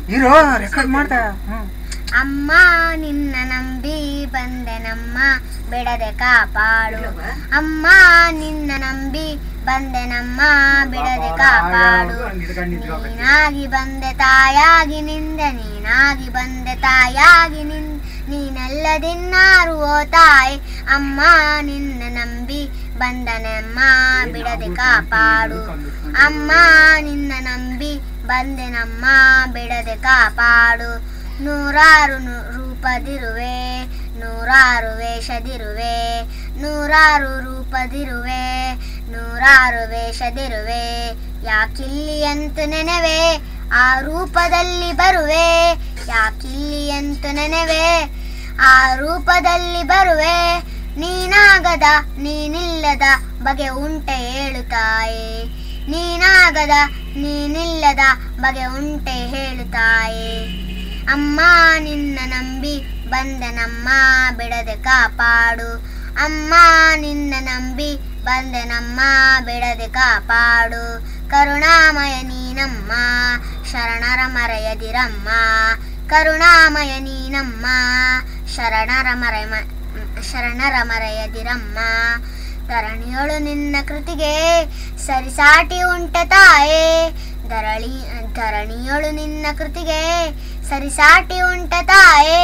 ಇರೋ ರೆಕಾರ್ಡ್ ಮಾಡ್ತಾ ಹ್ಮ್ ಅಮ್ಮ ನಿನ್ನ ನಂಬಿ ಬಂದೆನಮ್ಮ ಬಿಡದೆ ಕಾಪಾಡು ಅಮ್ಮ ನಿನ್ನ ನಂಬಿ ಬಂದೆನಮ್ಮ ಬಿಡದೆ ಕಾಪಾಡು ನೀನಾಗಿ ಬಂದೆ ತಾಯಾಗಿ ನಿಂದೆ ನೀನಾಗಿ ಬಂದೆ ತಾಯಾಗಿ ನಿಂದ ನೀನೆಲ್ಲದಿನ್ನಾರು ಓ ತಾಯಿ ಅಮ್ಮ ನಿನ್ನ ನಂಬಿ ಬಂದನೆಮ್ಮ ಬಿಡದೆ ಕಾಪಾಡು ಅಮ್ಮ ನಿನ್ನ ನಂಬಿ ಬಂದೆನಮ್ಮ ಬಿಡದೆ ಕಾಪಾಡು ನೂರಾರು ನು- ರೂಪದಿರುವೆ ನೂರಾರು ವೇಷದಿರುವೆ ನೂರಾರು ರೂಪದಿರುವೆ ನೂರಾರು ವೇಷದಿರುವೆ ಯಾಕಿಲ್ಲಿ ಅಂತ ನೆನೆವೆ ಆ ರೂಪದಲ್ಲಿ ಬರುವೆ ಯಾಕಿಲ್ಲಿ ಅಂತ ನೆನೆವೆ ಆ ರೂಪದಲ್ಲಿ ಬರುವೆ ನೀನಾಗದ ನೀನಿಲ್ಲದ ಬಗೆ ಉಂಟೆ ಹೇಳುತ್ತಾಯೆ ನೀನಾಗದ ನೀನಿಲ್ಲದ ಬಗೆ ಉಂಟೆ ಹೇಳುತ್ತಾಯೆ ಅಮ್ಮ ನಿನ್ನ ನಂಬಿ ಬಂದೆನಮ್ಮ ಬಿಡದೆ ಕಾಪಾಡು ಅಮ್ಮ ನಿನ್ನ ನಂಬಿ ಬಂದೆನಮ್ಮ ಬಿಡದೆ ಕಾಪಾಡು ಕರುಣಾಮಯ ನೀನಮ್ಮ ಶರಣರ ಮರೆಯದಿರಮ್ಮ ಕರುಣಾಮಯ ನೀನಮ್ಮ ಶರಣರ ಮರೆ ಶರಣರ ಮರೆಯದಿರಮ್ಮ ಧರಣಿಯೊಳು ನಿನ್ನ ಕೃತಿಗೆ ಸರಿಸಾಟಿ ಉಂಟ ತಾಯೇ ಧರಳಿ ಧರಣಿಯೊಳು ನಿನ್ನ ಕೃತಿಗೆ ಸರಿಸಾಟಿ ಉಂಟ ತಾಯೇ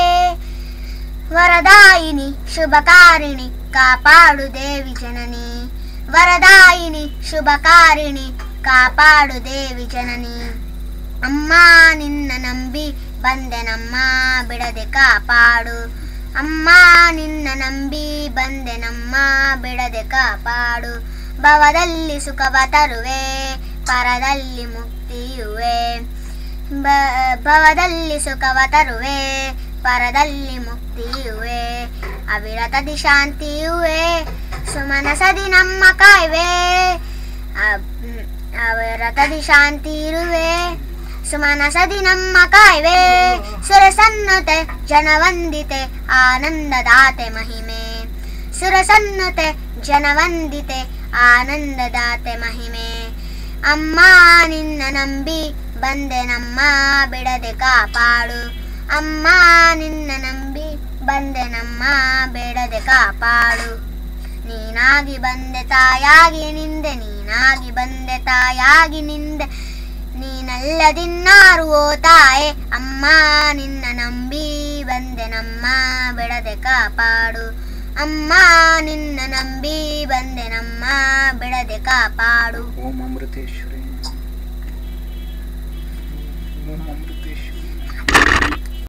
ವರದಾಯಿನಿ ಶುಭಕಾರಿಣಿ ಕಾಪಾಡು ದೇವಿ ಜನನಿ ವರದಾಯಿನಿ ಶುಭಕಾರಿಣಿ ಕಾಪಾಡು ದೇವಿ ಜನನಿ ಅಮ್ಮ ನಿನ್ನ ನಂಬಿ ಬಂದೆನಮ್ಮ ಬಿಡದೆ ಕಾಪಾಡು ಅಮ್ಮ ನಿನ್ನ ನಂಬಿ ಬಂದೆನಮ್ಮ ಬಿಡದೆ ಕಾಪಾಡು ಭವದಲ್ಲಿ ಸುಖವ ತರುವೆ ಪರದಲ್ಲಿ ಮುಕ್ತಿಯುವೆ ಬ- ಭವದಲ್ಲಿ ಸುಖವ ತರುವೆ ಪರದಲ್ಲಿ ಮುಕ್ತಿಯುವೆ ಅವಿರತದಿ ಶಾಂತಿಯುವೆ ಸುಮನಸದಿ ನಮ್ಮ ಕಾಯ್ವೆ ಅ- ಅವಿರತದಿ ಶಾಂತಿ ಇರುವೆ ಸುಮನಸದಿ ನಮ್ಮ ಕಾಯ್ವೆ ಸುರಸನ್ನತೆ ಜನವಂದಿತೆ ಆನಂದದಾತೆ ಮಹಿಮೆ ಸುರಸನ್ನತೆ ಜನವಂದಿತೆ ಆನಂದದಾತೆ ಮಹಿಮೆ ಅಮ್ಮ ನಿನ್ನ ನಂಬಿ ಬಂದೆ ನಮ್ಮ ಬಿಡದೆ ಕಾಪಾಡು ಅಮ್ಮ ನಿನ್ನ ನಂಬಿ ಬಂದೆ ನಮ್ಮ ಬಿಡದೆ ಕಾಪಾಡು ನೀನಾಗಿ ಬಂದೆ ತಾಯಾಗಿ ನಿಂದೆ ನೀನಾಗಿ ಬಂದೆ ತಾಯಾಗಿ ನಿಂದೆ ನೀನಲ್ಲದಿನ್ನಾರು ಓ ತಾಯೆ ಅಮ್ಮ ನಿನ್ನ ನಂಬಿ ಬಂದೆ ನಮ್ಮ ಬಿಡದೆ ಕಾಪಾಡು ಅಮ್ಮ ನಿನ್ನ ನಂಬಿ ಬಂದೆ ನಮ್ಮ ಬಿಡದೆ ಕಾಪಾಡು ಓಂ ಅಮೃತೇಶ್ವರಿ ಓಂ ಅಮೃತೇಶ್ವರಿ